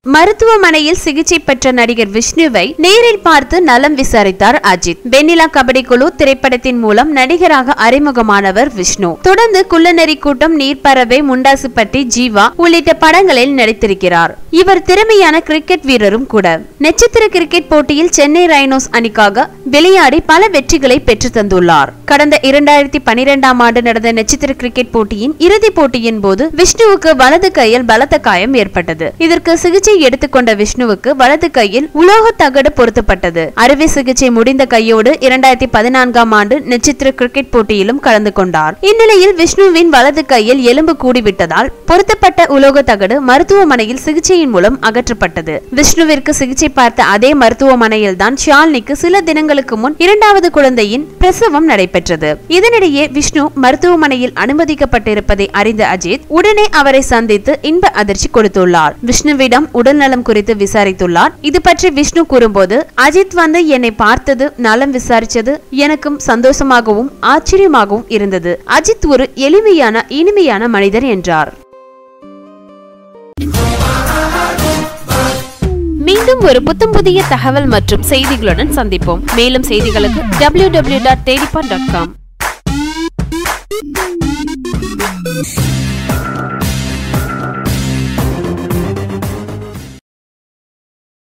மருத்துவமனையில் சிகிச்சை பெற்ற நடிகர் விஷ்ணுவை நேரில் பார்த்து நலம் விசாரித்தார் அஜித் வெண்ணிலா கபடி குழு திரைப்படத்தின் மூலம் நடிகராக அறிமுகமானவர் விஷ்ணு தொடர்ந்து குள்ளநெறி கூட்டம் நீர்ப்பறவை முண்டாசுப்பட்டி ஜீவா உள்ளிட்ட படங்களில் நடித்திருக்கிறார் இவர் திறமையான கிரிக்கெட் வீரரும் கூட நட்சத்திர கிரிக்கெட் போட்டியில் சென்னை ரைனோஸ் அணிக்காக விளையாடி பல வெற்றிகளை பெற்று தந்துள்ளார் கடந்த இரண்டாயிரத்தி பனிரெண்டாம் ஆண்டு நடந்த நட்சத்திர கிரிக்கெட் போட்டியின் இறுதிப் போட்டியின் போது விஷ்ணுவுக்கு வலது கையில் பலத்த காயம் ஏற்பட்டது இதற்கு சிகிச்சை எடுத்துக்கொண்ட விஷ்ணுவுக்கு வலது கையில் உலோக தகடு பொருத்தப்பட்டது அறுவை சிகிச்சை முடிந்த கையோடு இரண்டாயிரத்தி பதினான்காம் ஆண்டு நட்சத்திர கிரிக்கெட் போட்டியிலும் கலந்து கொண்டார் இந்நிலையில் விஷ்ணுவின் வலது கையில் எலும்பு கூடிவிட்டதால் பொருத்தப்பட்ட உலோக தகடு மருத்துவமனையில் சிகிச்சையின் மூலம் அகற்றப்பட்டது விஷ்ணுவிற்கு சிகிச்சை பார்த்த அதே மருத்துவமனையில் தான் ஷாலினிக்கு சில தினங்களுக்கு முன் இரண்டாவது குழந்தையின் பிரசவம் நடைபெற்றது இதனிடையே விஷ்ணு மருத்துவமனையில் அனுமதிக்கப்பட்டிருப்பதை அறிந்த அஜித் உடனே அவரை சந்தித்து இன்ப அதிர்ச்சி கொடுத்துள்ளார் விஷ்ணுவிடம் உடல்நலம் குறித்து விசாரித்துள்ளார் இது பற்றி விஷ்ணு கூறும்போது அஜித் வந்து என்னை பார்த்தது நலம் விசாரிச்சது எனக்கும் சந்தோஷமாகவும் ஆச்சரியமாகவும் இருந்தது அஜித் ஒரு எளிமையான இனிமையான மனிதர் என்றார் மீண்டும் ஒரு புத்தம் புதிய தகவல் மற்றும் செய்திகளுடன் சந்திப்போம் மேலும் செய்திகளுக்கு W W dot dot com